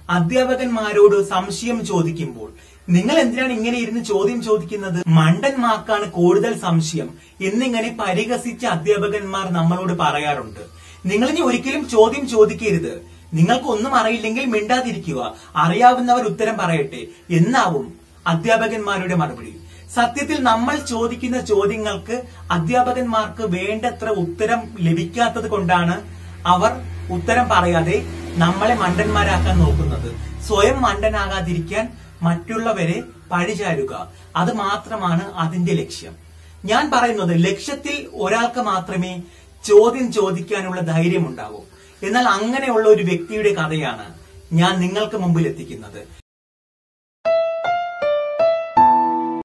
അധ്യാപകന്മാരോട് സംശയം ചോദിക്കുമ്പോൾ നിങ്ങൾ എന്തിനാണ് ഇങ്ങനെ ഇരുന്ന് ചോദ്യം ചോദിക്കുന്നത് മണ്ടന്മാർക്കാണ് കൂടുതൽ സംശയം എന്നിങ്ങനെ പരിഹസിച്ച അധ്യാപകന്മാർ നമ്മളോട് പറയാറുണ്ട് നിങ്ങൾ ഇനി ഒരിക്കലും ചോദ്യം ചോദിക്കരുത് നിങ്ങൾക്ക് ഒന്നും അറിയില്ലെങ്കിൽ മിണ്ടാതിരിക്കുക അറിയാവുന്നവർ ഉത്തരം പറയട്ടെ എന്നാവും അധ്യാപകന്മാരുടെ മറുപടി സത്യത്തിൽ നമ്മൾ ചോദിക്കുന്ന ചോദ്യങ്ങൾക്ക് അധ്യാപകന്മാർക്ക് വേണ്ടത്ര ഉത്തരം ലഭിക്കാത്തത് കൊണ്ടാണ് അവർ ഉത്തരം പറയാതെ നമ്മളെ മണ്ടന്മാരാക്കാൻ നോക്കുന്നത് സ്വയം മണ്ടനാകാതിരിക്കാൻ മറ്റുള്ളവരെ പഴിചാരുക അത് മാത്രമാണ് അതിന്റെ ലക്ഷ്യം ഞാൻ പറയുന്നത് ലക്ഷ്യത്തിൽ ഒരാൾക്ക് മാത്രമേ ചോദ്യം ചോദിക്കാനുള്ള ധൈര്യമുണ്ടാവൂ എന്നാൽ അങ്ങനെയുള്ള ഒരു വ്യക്തിയുടെ കഥയാണ് ഞാൻ നിങ്ങൾക്ക് മുമ്പിൽ എത്തിക്കുന്നത്